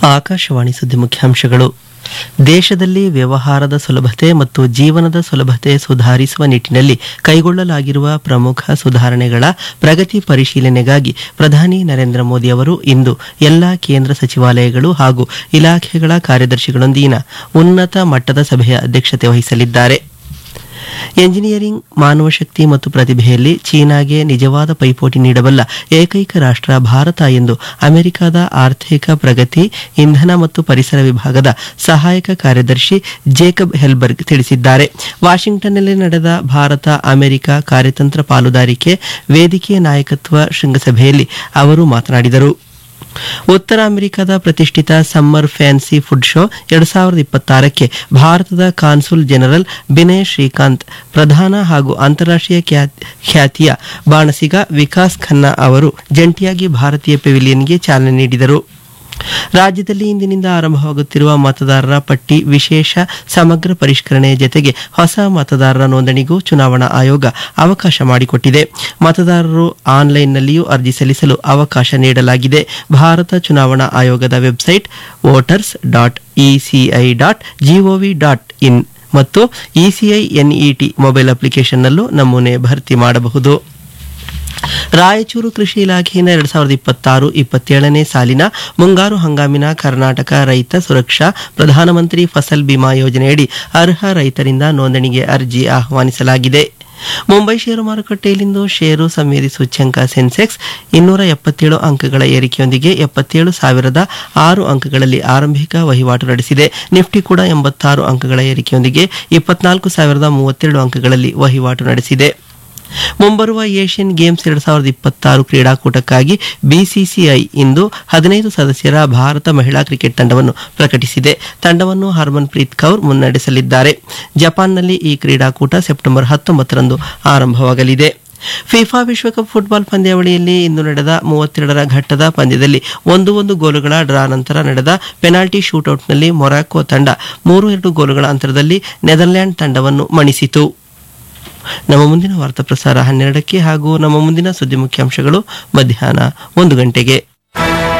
ಆಕಾಶವಾಣಿ ಸುದ್ದಿ ಮುಖ್ಯಾಂಶಗಳು ದೇಶದಲ್ಲಿ ವ್ಯವಹಾರದ ಸುಲಭತೆ ಮತ್ತು ಜೀವನದ ಸುಲಭತೆ ಸುಧಾರಿಸುವ ನಿಟ್ಟಿನಲ್ಲಿ ಕೈಗೊಳ್ಳಲಾಗಿರುವ ಪ್ರಮುಖ ಸುಧಾರಣೆಗಳ ಪ್ರಗತಿ ಪರಿಶೀಲನೆಗಾಗಿ ಪ್ರಧಾನಿ ನರೇಂದ್ರ ಮೋದಿ ಅವರು ಇಂದು ಎಲ್ಲಾ ಕೇಂದ್ರ ಸಚಿವಾಲಯಗಳು ಹಾಗೂ ಇಲಾಖೆಗಳ ಕಾರ್ಯದರ್ಶಿಗಳೊಂದಿಗಿನ ಉನ್ನತ ಮಟ್ಟದ ಸಭೆಯ ಅಧ್ಯಕ್ಷತೆ ವಹಿಸಲಿದ್ದಾರೆ ಎಂಜಿನಿಯರಿಂಗ್ ಮಾನವ ಶಕ್ತಿ ಮತ್ತು ಪ್ರತಿಭೆಯಲ್ಲಿ ಚೀನಾಗೆ ನಿಜವಾದ ಪೈಪೋಟಿ ನೀಡಬಲ್ಲ ಏಕೈಕ ರಾಷ್ಟ್ರ ಭಾರತ ಎಂದು ಅಮೆರಿಕದ ಆರ್ಥಿಕ ಪ್ರಗತಿ ಇಂಧನ ಮತ್ತು ಪರಿಸರ ವಿಭಾಗದ ಸಹಾಯಕ ಕಾರ್ಯದರ್ಶಿ ಜೇಕಬ್ ಹೆಲ್ಬರ್ಗ್ ತಿಳಿಸಿದ್ದಾರೆ ವಾಷಿಂಗ್ಟನ್ನಲ್ಲಿ ನಡೆದ ಭಾರತ ಅಮೆರಿಕ ಕಾರ್ಯತಂತ್ರ ಪಾಲುದಾರಿಕೆ ವೇದಿಕೆಯ ನಾಯಕತ್ವ ಶೃಂಗಸಭೆಯಲ್ಲಿ ಅವರು ಮಾತನಾಡಿದರು ಉತ್ತರ ಅಮೆರಿಕದ ಪ್ರತಿಷ್ಠಿತ ಸಮ್ಮರ್ ಫ್ಯಾನ್ಸಿ ಫುಡ್ ಶೋ ಎರಡ್ ಸಾವಿರದ ಇಪ್ಪತ್ತಾರಕ್ಕೆ ಭಾರತದ ಕಾನ್ಸುಲ್ ಜನರಲ್ ಬಿನಯ್ ಶ್ರೀಕಾಂತ್ ಪ್ರಧಾನ ಹಾಗೂ ಅಂತಾರಾಷ್ಟ್ರೀಯ ಖ್ಯಾತ್- ಖ್ಯಾತಿಯ ಬಾಣಸಿಗ ವಿಕಾಸ್ ಖನ್ನಾ ಅವರು ಜಂಟಿಯಾಗಿ ಭಾರತೀಯ ಪೆವಿಲಿಯನ್ಗೆ ಚಾಲನೆ ನೀಡಿದರು ರಾಜ್ಯದಲ್ಲಿ ಇಂದಿನಿಂದ ಆರಂಭವಾಗುತ್ತಿರುವ ಮತದಾರರ ಪಟ್ಟಿ ವಿಶೇಷ ಸಮಗ್ರ ಪರಿಷ್ಕರಣೆಯ ಜತೆಗೆ ಹೊಸ ಮತದಾರರ ನೋಂದಣಿಗೂ ಚುನಾವಣಾ ಆಯೋಗ ಅವಕಾಶ ಮಾಡಿಕೊಟ್ಟಿದೆ ಮತದಾರರು ಆನ್ಲೈನ್ನಲ್ಲಿಯೂ ಅರ್ಜಿ ಸಲ್ಲಿಸಲು ಅವಕಾಶ ನೀಡಲಾಗಿದೆ ಭಾರತ ಚುನಾವಣಾ ಆಯೋಗದ website voters dot ECI dot GOV dot in ಮತ್ತು ಇಸಿಐ ಎನ್ಇಟಿ ಮೊಬೈಲ್ ಅಪ್ಲಿಕೇಶನ್ನಲ್ಲೂ ನಮೂನೆ ಭರ್ತಿ ಮಾಡಬಹುದು ರಾಯಚೂರು ಕೃಷಿ ಇಲಾಖೆಯಿಂದ ಎರಡ್ ಸಾವಿರದ ಇಪ್ಪತ್ತಾರು ಇಪ್ಪತ್ತೇಳನೇ ಸಾಲಿನ ಮುಂಗಾರು ಹಂಗಾಮಿನ ಕರ್ನಾಟಕ ರೈತ ಸುರಕ್ಷಾ ಪ್ರಧಾನಮಂತ್ರಿ ಫಸಲ್ ಬಿಮಾ ಯೋಜನೆಯಡಿ ಅರ್ಹ ರೈತರಿಂದ ನೋಂದಣಿಗೆ ಅರ್ಜಿ ಆಹ್ವಾನಿಸಲಾಗಿದೆ ಮುಂಬೈ ಷೇರು ಮಾರುಕಟ್ಟೆಯಲ್ಲಿಂದು ಷೇರು ಸಂವೇದಿ ಸೂಚ್ಯಂಕ ಸೆನ್ಸೆಕ್ಸ್ ಇನ್ನೂರ ಎಪ್ಪತ್ತೇಳು ಅಂಕಗಳ ಏರಿಕೆಯೊಂದಿಗೆ ಎಪ್ಪತ್ತೇಳು ಸಾವಿರದ ಆರು ಅಂಕಗಳಲ್ಲಿ ಆರಂಭಿಕ ವಹಿವಾಟು ನಡೆಸಿದೆ ನಿಫ್ಟಿ ಕೂಡ ಎಂಬತ್ತಾರು ಅಂಕಗಳ ಏರಿಕೆಯೊಂದಿಗೆ ಇಪ್ಪತ್ನಾಲ್ಕು ಸಾವಿರದ ಮೂವತ್ತೆರಡು ಅಂಕಗಳಲ್ಲಿ ವಹಿವಾಟು ನಡೆಸಿದೆ ಮುಂಬರುವ ಏಷ್ಯನ್ ಗೇಮ್ಸ್ ಎರಡ್ ಸಾವಿರದ ಇಪ್ಪತ್ತಾರು ಕ್ರೀಡಾಕೂಟಕ್ಕಾಗಿ ಬಿಸಿಸಿಐ ಇಂದು ಹದಿನೈದು ಸದಸ್ಯರ ಭಾರತ ಮಹಿಳಾ ಕ್ರಿಕೆಟ್ ತಂಡವನ್ನು ಪ್ರಕಟಿಸಿದೆ ತಂಡವನ್ನು ಹರ್ಮನ್ಪ್ರೀತ್ ಕೌರ್ ಮುನ್ನಡೆಸಲಿದ್ದಾರೆ ಜಪಾನ್ನಲ್ಲಿ ಈ ಕ್ರೀಡಾಕೂಟ ಸೆಪ್ಟೆಂಬರ್ ಹತ್ತೊಂಬತ್ತರಂದು ಆರಂಭವಾಗಲಿದೆ ಫಿಫಾ ವಿಶ್ವಕಪ್ ಫುಟ್ಬಾಲ್ ಪಂದ್ಯಾವಳಿಯಲ್ಲಿ ಇಂದು ನಡೆದ ಮೂವತ್ತೆರಡರ ಘಟ್ಟದ ಪಂದ್ಯದಲ್ಲಿ ಒಂದು ಒಂದು ಗೋಲುಗಳ ಡ್ರಾ ನಂತರ ನಡೆದ ಪೆನಾಲ್ಟಿ ಶೂಟೌಟ್ನಲ್ಲಿ ಮೊರಾಕೊ ತಂಡ ಮೂರು ಎರಡು ಗೋಲುಗಳ ಅಂತರದಲ್ಲಿ ನೆದರ್ಲ್ಯಾಂಡ್ ತಂಡವನ್ನು ಮಣಿಸಿತು ನಮ್ಮ ಮುಂದಿನ ವಾರ್ತಾ ಪ್ರಸಾರ ಹನ್ನೆರಡಕ್ಕೆ ಹಾಗೂ ನಮ್ಮ ಮುಂದಿನ ಸುದ್ದಿ ಮುಖ್ಯಾಂಶಗಳು ಮಧ್ಯಾಹ್ನ ಒಂದು ಗಂಟೆಗೆ